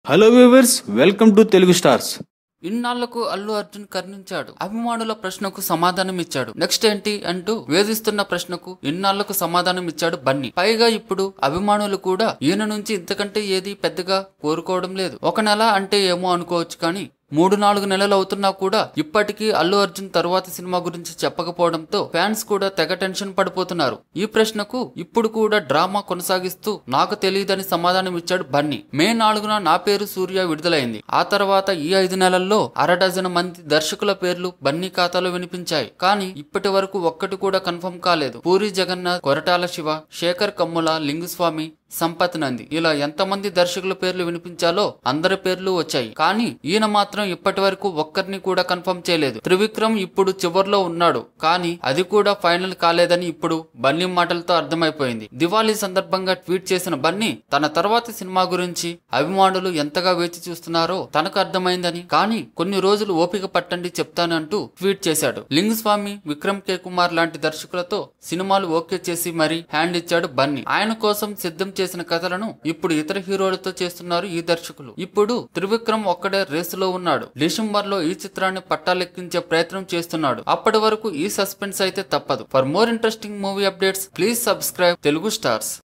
hello viewers welcome to Telugu stars ఇన్నాళ్లకు అల్లు అర్జున్ కర్ణించాడు అభిమానుల ప్రశ్నకు సమాధానం ఇచ్చాడు నెక్స్ట్ ఏంటి అంటూ వేధిస్తున్న ప్రశ్నకు ఇన్నాళ్లకు సమాధానం ఇచ్చాడు బన్నీ పైగా ఇప్పుడు అభిమానులు కూడా ఈయన నుంచి ఇంతకంటే ఏది పెద్దగా కోరుకోవడం లేదు ఒక నెల అంటే ఏమో అనుకోవచ్చు కానీ మూడు నాలుగు నెలలు అవుతున్నా కూడా ఇప్పటికీ అల్లు అర్జున్ తరువాత సినిమా గురించి చెప్పకపోవడంతో ఫ్యాన్స్ కూడా తెగ టెన్షన్ పడిపోతున్నారు ఈ ప్రశ్నకు ఇప్పుడు కూడా డ్రామా కొనసాగిస్తూ నాకు తెలియదని సమాధానం ఇచ్చాడు బన్నీ మే నాలుగున నా పేరు సూర్య విడుదలైంది ఆ తర్వాత ఈ ఐదు నెలల్లో అర డజన్ మంది దర్శకుల పేర్లు బన్నీ ఖాతాలో వినిపించాయి కానీ ఇప్పటి వరకు ఒక్కటి కూడా కన్ఫర్మ్ కాలేదు పూరి జగన్నాథ్ కొరటాల శివ శేఖర్ కమ్ముల లింగుస్వామి సంపత్ నంది ఇలా ఎంతమంది దర్శకుల పేర్లు వినిపించాలో అందరి పేర్లు వచ్చాయి కానీ ఈయన మాత్రం ఇప్పటి వరకు ఒక్కరిని కూడా కన్ఫర్మ్ చేయలేదు త్రివిక్రమ్ ఇప్పుడు చివర్లో ఉన్నాడు కానీ అది కూడా ఫైనల్ కాలేదని ఇప్పుడు బన్నీ మాటలతో అర్థమైపోయింది దివాళీ సందర్భంగా ట్వీట్ చేసిన బన్నీ తన తర్వాతి సినిమా గురించి అభిమానులు ఎంతగా వేచి చూస్తున్నారో తనకు అర్థమైందని కానీ కొన్ని రోజులు ఓపిక పట్టండి చెప్తానంటూ ట్వీట్ చేశాడు లింగుస్వామి విక్రమ్ కే కుమార్ లాంటి దర్శకులతో సినిమాలు ఓకే చేసి మరీ హ్యాండ్ ఇచ్చాడు బన్నీ ఆయన కోసం సిద్ధం చేసిన కథలను ఇప్పుడు ఇతర హీరోలతో చేస్తున్నారు ఈ దర్శకులు ఇప్పుడు త్రివిక్రమ్ ఒక్కడే రేసులో ఉన్నాడు డిసెంబర్ లో ఈ చిత్రాన్ని పట్టాలెక్కించే ప్రయత్నం చేస్తున్నాడు అప్పటి వరకు ఈ సస్పెన్స్ అయితే తప్పదు for more interesting movie updates please subscribe Telugu stars